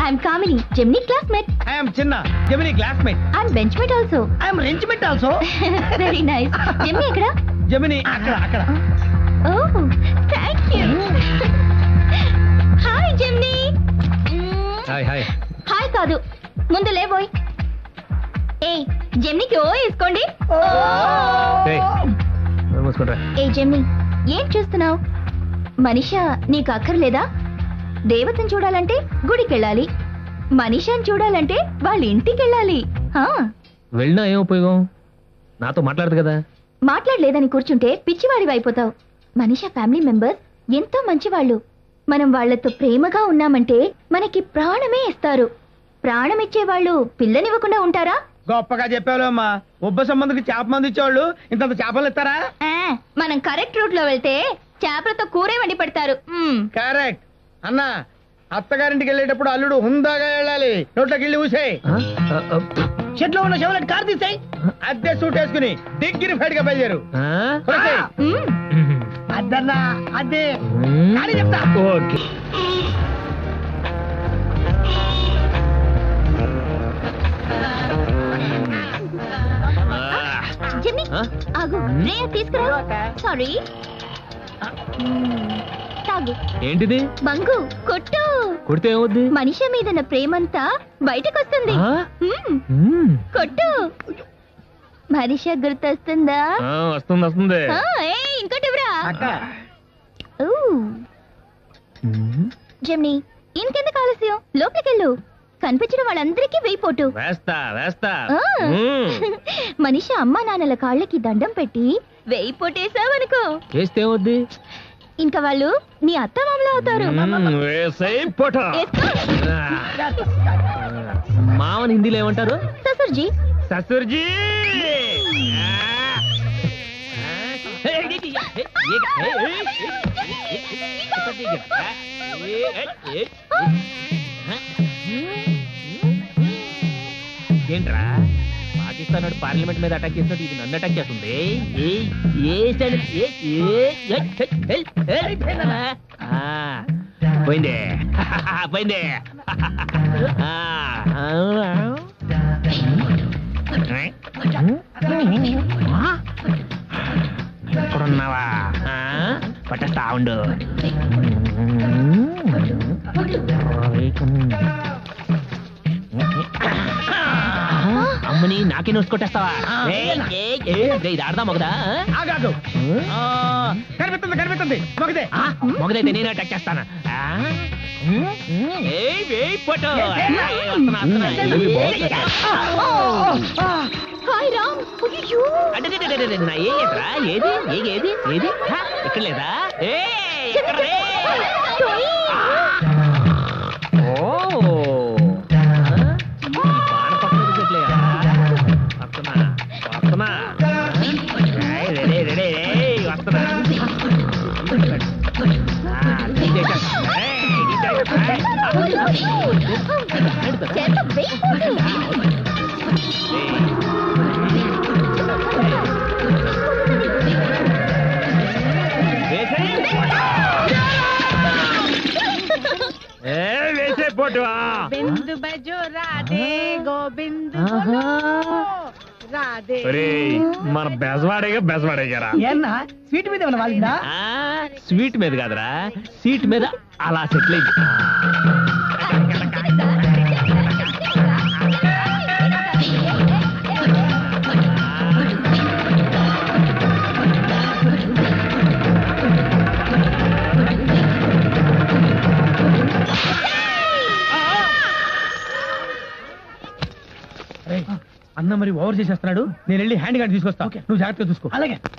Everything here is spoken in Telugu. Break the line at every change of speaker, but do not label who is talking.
I'm Kamini Jemini classmate
I'm చిన్న Jamini classmate
and benchmate also
I'm రెంచ్మెంట్ ఆల్సో
వెరీ నైస్ జెమిని ఎక్కడ
జమిని అక్కడ అక్కడ
ఓ thank you hi Jemini
hi hi
hi కాదు ముందు లేబోయ్ ఏ జెమినికి ఓ వేసుకోండి
ఏయ్, నోరు మూసుకుంటా
ఏ జెమిని ఏం చూస్తున్నావు మనిషా నీకు అక్కర్లేదా దేవతను చూడాలంటే గుడికెళ్ళాలి మనిషాని చూడాలంటే వాళ్ళ ఇంటికెళ్ళాలి హా,
వెళ్ళినా ఏం ఉపయోగం నాతో మాట్లాడదు కదా
మాట్లాడలేదని కూర్చుంటే పిచ్చివాడివి అయిపోతావు మనిషా ఫ్యామిలీ మెంబర్స్ ఎంతో మంచివాళ్ళు మనం వాళ్ళతో ప్రేమగా ఉన్నామంటే మనకి ప్రాణమే ఇస్తారు ప్రాణం ఇచ్చేవాళ్ళు పిల్లనివ్వకుండా ఉంటారా
గొప్పగా చెప్పావు అమ్మా ఉబ్బ సంబంధికి చేప మంది ఇచ్చేవాళ్ళు ఇంత చేపలు ఇస్తారా
ఆ, మనం కరెక్ట్ రూట్ లో వెళ్తే చేపలతో కూరే వండి పెడతారు మ్మ్.
కరెక్ట్ అన్నా అత్తగారింటికి వెళ్ళేటప్పుడు అల్లుడు హుందాగా వెళ్ళాలి నోట్లోకి వెళ్ళి ఊసేయ్
ఆ? ఆ, ఆ,
చెట్లో ఉన్న చెవులకి కారు తీసాయి అద్దె సూట్ వేసుకుని డిగ్రీ ఫైట్ గా బయలుదేరు
ఆ?
కొరకేయ్.
మ్మ్.
అద్దన్నా అద్దె
మ్మ్.
కానీ చెప్తా
ఓకే
జిమ్మి
ఆ?
ఆగు రే తీసుకురా సారీ తాగు
ఏంటిది
బంగు కొట్టు
కొడితే ఏమవుద్ది
మనిషి మీద ప్రేమంతా బయటకొస్తుంది
ఆ?
మ్మ్.
మ్మ్.
కొట్టు మనిషి గుర్తొస్తుందా
ఆ, వస్తుంది వస్తుంది
ఆ, ఏయ్, ఇంకోటి ఇవ్వరా
అక్క
ఊ,
మ్మ్.
జెమిని ఇంకెందుకు ఆలస్యం లోపలికెళ్ళు కనిపించిన వాళ్ళందరికీ వెయ్యి పోటు
వేస్తా వేస్తా
ఆ.
మ్మ్.
మనిషి అమ్మా నాన్నల కాళ్ళకి దండం పెట్టి వెయ్యి పోటేసావనుకో
చేస్తే ఏమవుద్ది
ఇంకా వాళ్ళు నీ అత్త మామలు అవుతారు
మ్మ్. వేసేయ్ పొట.
ఎత్తు.
మామని హిందీలో ఏమంటారు
ససుర్జీ
ససుర్జీ ఏంట్రా పాకిస్తాన్ వాడు పార్లమెంట్ మీద అటాక్ చేసినట్టు ఇది నన్ను అటాక్ చేస్తుంది ఏయ్, ఏ సైడ్- ఏ- ఏ- ఏ- ఏ- ఏ- ఏ- ఆ, పోయిందే పోయిందే ఆ, ఎక్కడున్నావా ఆ? పట్టేస్తా ఉండు అమ్మని నాకే నోసి కొట్టేస్తావా ఏయ్, ఏయ్, ఏయ్, ఇది ఆడదా మొగదా
ఆగాదు ఆ, కనిపిస్తుంది కనిపిస్తుంది మొగదే
మొగదైతే నేను అటాక్ చేస్తాను ఆ? ఏయ్, ఏయ్, పొట్టు. ఏయ్, వస్తున్నా, వస్తున్నా. ఏయ్,
హాయ్ రామ్ అయ్యో
అడ్డడ్డడ్డడ్డడ్డ, నా ఏ ఏదిరా? ఏది ఏ- ఏది ఏది హ? ఇక్కడ లేదా ఏయ్, ఇక్కడ రే. ఓ ఆ? ఈ బాణ పక్కన వదిలిపెట్టలేదా? వస్తున్నా వస్తున్నా ఏయ్, రెడీ రెడీ ఏయ్, వస్తున్నా ఆ, తీసేసా. ఏయ్, తీసేసా.
చేత వెయ్యి పోటు.
ఏయ్. వేసేయ్. ఏ, వేసేయ్ పోటు.
బిందు బజో రాధే గోవింద్ బోలో రాధే
ఒరేయ్, మన బెజవాడేగా బెజవాడేగారా
ఏన్నా స్వీట్ మీద ఏమైనా వాలిందా
ఆ, స్వీట్ మీద కాదురా సీట్ మీద అలా సెటిల్ అయింది
అన్న మరి ఓవర్ చేసేస్తున్నాడు నేను వెళ్ళి హ్యాండ్ గార్డ్ తీసుకొస్తా నువ్వు జాగ్రత్తగా చూసుకో అలాగే